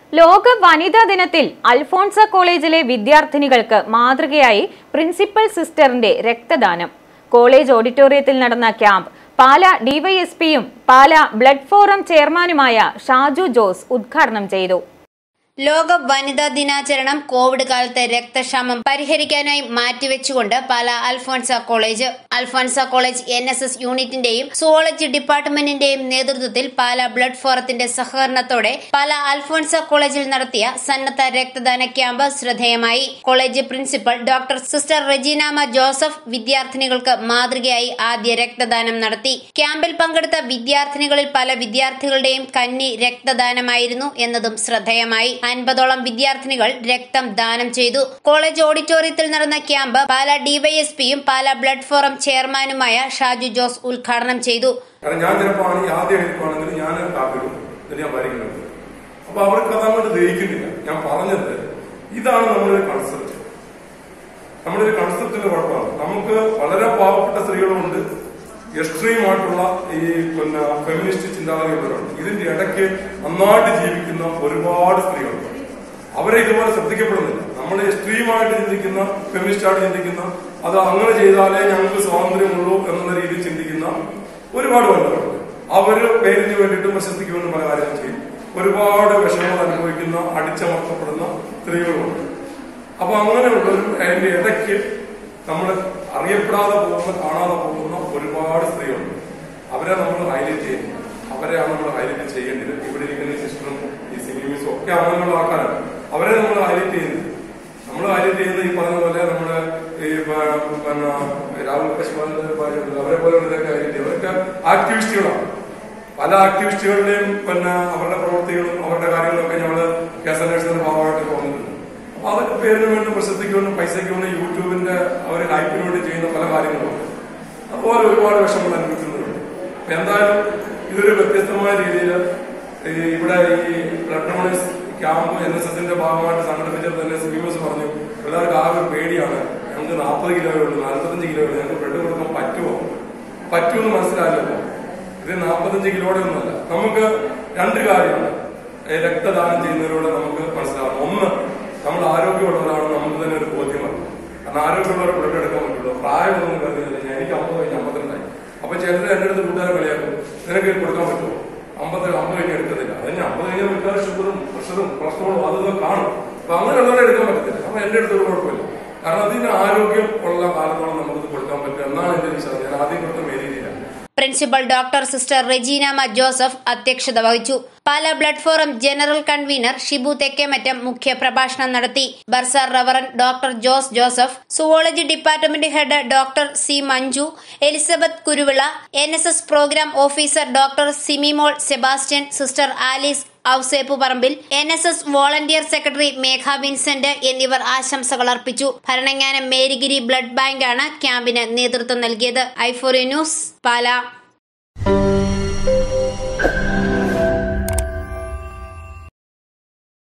ലോക വനിതാ ദിനത്തിൽ അൽഫോൺസ കോളേജിലെ വിദ്യാർത്ഥിനികൾക്ക് മാതൃകയായി പ്രിൻസിപ്പൽ സിസ്റ്ററിന്റെ രക്തദാനം കോളേജ് ഓഡിറ്റോറിയത്തിൽ നടന്ന ക്യാമ്പ് പാല ഡിവൈഎസ്പിയും പാല ബ്ലഡ് ഫോറം ചെയർമാനുമായ ഷാജു ജോസ് ഉദ്ഘാടനം ചെയ്തു ലോക വനിതാ ദിനാചരണം കോവിഡ് കാലത്തെ രക്തക്ഷാമം പരിഹരിക്കാനായി മാറ്റിവെച്ചുകൊണ്ട് പല Alphonsa college Alphonsa college N S S യൂണിറ്റിന്റെയും സുവോളജി ഡിപ്പാർട്ട്മെന്റിന്റെയും നേതൃത്വത്തിൽ പാല ബ്ലഡ് ഫോറത്തിന്റെ സഹകരണത്തോടെ പല അൽഫോൺസ കോളേജിൽ നടത്തിയ സന്നദ്ധ രക്തദാന ക്യാമ്പ് ശ്രദ്ധേയമായി college principal doctor sister Reginamma Joseph വിദ്യാർത്ഥിനികൾക്ക് മാതൃകയായി ആദ്യ രക്തദാനം നടത്തി ക്യാമ്പിൽ പങ്കെടുത്ത വിദ്യാർത്ഥിനികളിൽ പല വിദ്യാർത്ഥികളുടെയും കന്നി രക്തദാനമായിരുന്നു എന്നതും ശ്രദ്ധേയമായി അൻപതോളം വിദ്യാർത്ഥിനികൾ രക്തം ദാനം ചെയ്തു കോളേജ് ഓഡിറ്റോറിയത്തിൽ നടന്ന ക്യാമ്പ് പാല ഡിവൈഎസ്പിയും പാല ബ്ലഡ് ഫോറം ചെയർമാനുമായ ഷാജു ജോസ് ഉദ്ഘാടനം ചെയ്തു കാരണം ഞാൻ ചിലപ്പോൾ ആണെങ്കിൽ ആദ്യം എഴുതുവാണെങ്കിൽ ഞാൻ കാപ്പിടും എന്നിട്ട് ഞാൻ വരയ്ക്കുന്നത് അപ്പൊ അവർക്ക് അത് അങ്ങോട്ട് ദഹിക്കുന്നില്ല ഞാൻ പറഞ്ഞത് ഇതാണ് നമ്മുടെ ഒരു കൺസെപ്റ്റ് നമ്മുടെ ഒരു കൺസെപ്റ്റിന്റെ കുഴപ്പമാണ് നമുക്ക് വളരെ പാവപ്പെട്ട സ്ത്രീകളുമുണ്ട് എക്സ്ട്രീം ആയിട്ടുള്ള ഈ പിന്നെ ഫെമിനിസ്റ്റ് ചിന്താഗതികളുണ്ട് ഇതിന്റെ ഇടയ്ക്ക് നന്നായിട്ട് ജീവിക്കുന്ന ഒരുപാട് സ്ത്രീകളുണ്ട് അവരെ ഇതുപോലെ ശ്രദ്ധിക്കപ്പെടുന്നില്ല നമ്മൾ എക്സ്ട്രീമായിട്ട് ചിന്തിക്കുന്ന ഫെമിനിസ്റ്റ് ആയിട്ട് ചിന്തിക്കുന്ന അത് അങ്ങനെ ചെയ്താലേ ഞങ്ങൾക്ക് സ്വാതന്ത്ര്യമുള്ളൂ എന്നുള്ള രീതിയിൽ ചിന്തിക്കുന്ന ഒരുപാട് വനിതകളുണ്ട് അവര് പേരിന് വേണ്ടിയിട്ടും പ്രശസ്തിക്ക് വേണ്ടി പല കാര്യങ്ങൾ ചെയ്യും ഒരുപാട് വിഷമങ്ങൾ അനുഭവിക്കുന്ന അടിച്ചമർത്തപ്പെടുന്ന സ്ത്രീകളുമുണ്ട് അപ്പൊ അങ്ങനെയുള്ളൊരു അതിന്റെ ഇടയ്ക്ക് നമ്മൾ അറിയപ്പെടാതെ പോകുന്ന കാണാതെ പോകുന്ന ഒരുപാട് സ്ത്രീകളുണ്ട് അവരെ നമ്മൾ ഹൈലൈറ്റ് ചെയ്യുന്നു അവരെയാണ് നമ്മൾ ഹൈലൈറ്റ് ചെയ്യേണ്ടത് ഇവിടെ ഇരിക്കുന്ന ഈ സിസ്റ്ററും ഈ സിനിമീസും ഒക്കെ അങ്ങനെയുള്ള ആൾക്കാരാണ് അവരെ നമ്മൾ ഹൈലൈറ്റ് ചെയ്യുന്നത് നമ്മൾ ഹൈലൈറ്റ് ചെയ്യുന്നത് ഈ പറഞ്ഞ പോലെ നമ്മള് ഈ പ- പിന്നെ രാഹുൽ കശ്മാറിന്റെ പറയുന്നത് അവരെ പോലെ ഹൈലൈറ്റ് ചെയ്യും അവരൊക്കെ ആക്ടിവിസ്റ്റുകളാണ് പല ആക്ടിവിസ്റ്റുകളുടെയും പിന്നെ അവരുടെ പ്രവൃത്തികളും അവരുടെ കാര്യങ്ങളൊക്കെ ഞങ്ങള് കേസ് അന്വേഷണത്തിന്റെ ഭാഗമായിട്ട് തോന്നുന്നുണ്ട് അപ്പൊ അതൊക്കെ പേരിന് വേണ്ടി പ്രസിദ്ധിക്ക് വേണ്ടി പൈസയ്ക്ക് വേണ്ടി യൂട്യൂബിന്റെ അവർ ഹൈപ്പിന് വേണ്ടി ചെയ്യുന്ന പല കാര്യങ്ങളുണ്ട് അതുപോലെ ഒരുപാട് വിഷമങ്ങൾ അനുഭവിക്കുന്നുണ്ട് അപ്പൊ എന്തായാലും ഇതൊരു വ്യത്യസ്തമായ രീതിയിൽ ഇവിടെ ഈ blood donors camp N S എസിന്റെ ഭാഗമായിട്ട് സംഘടിപ്പിച്ചത് തന്നെ സിബിഎസ് പറഞ്ഞു പിള്ളേർക്ക് ആകെ ഒരു പേടിയാണ് ഞങ്ങൾക്ക് നാൽപ്പത് കിലോയേ ഉള്ളൂ നാൽപ്പത്തഞ്ച് കിലോ ഉള്ളൂ ഞങ്ങൾക്ക് ബ്ലഡ് കൊടുക്കാൻ പറ്റുമോ പറ്റുമെന്ന് മനസ്സിലായില്ലല്ലോ ഇത് നാൽപ്പത്തഞ്ച് കിലോയുടെ ഒന്നുമല്ല നമുക്ക് രണ്ട് കാര്യമാണ് ഈ രക്തദാനം ചെയ്യുന്നതിലൂടെ നമുക്ക് മനസ്സിലാവും ഒന്ന് നമ്മൾ ആരോഗ്യമുള്ളവരാണ് നമുക്ക് തന്നെ ഒരു ബോധ്യമാണ് കാരണം ആരോഗ്യമുള്ളവരെ ബ്ലഡ് എടുക്കാൻ പറ്റുള്ളൂ പ്രായമൊന്നും കരുതുന്നില്ല ഞാൻ എനിക്ക് അമ്പത് കഴിഞ്ഞ് അമ്പത്തിരണ്ടായി അപ്പൊ ചിലർ എന്റെ അടുത്ത് കൂട്ടുകാരെ കളിയാക്കും നിനക്ക് ഇത് കൊടുക്കാൻ പറ്റുമോ അമ്പത് അമ്പത് കഴിഞ്ഞ് എടുക്കത്തില്ല അതിന് അമ്പത് കഴിഞ്ഞ വീട്ടുകാർ ഷുഗറും പ്രഷറും കൊളസ്ട്രോളും അതൊക്കെ കാണും അപ്പൊ അങ്ങനെയുള്ളവരെ എടുക്കാൻ പറ്റത്തില്ല അപ്പൊ എന്റെ അടുത്ത് ഒരു കുഴപ്പമില്ല കാരണം അതിന് ആരോഗ്യം ഉള്ള കാലത്തോളം നമുക്കിത് കൊടുക്കാൻ പറ്റും എന്നാണ് എന്റെ വിശ്വാസം ഞാൻ ആദ്യം കൊടുത്ത മേരിയിലാണ് principal doctor sister Reginamma Joseph അധ്യക്ഷത വഹിച്ചു Pala blood forum general convener Shibu Thekkemattam മുഖ്യ പ്രഭാഷണം നടത്തി bursar reverend doctor Jose Joseph zoology department head doctor C Manju Elizabeth Kuruvila N S S programme officer doctor Simimol Sebastian sister Alice Ouseppuparambil N S S volunteer secretary Megha Vincent എന്നിവർ ആശംസകൾ അർപ്പിച്ചു ഭരണങ്ങാനം മേരിഗിരി ബ്ലഡ് ബാങ്കാണ് ക്യാമ്പിന് നേതൃത്വം നൽകിയത് ഐഫോറി ന്യൂസ് പാല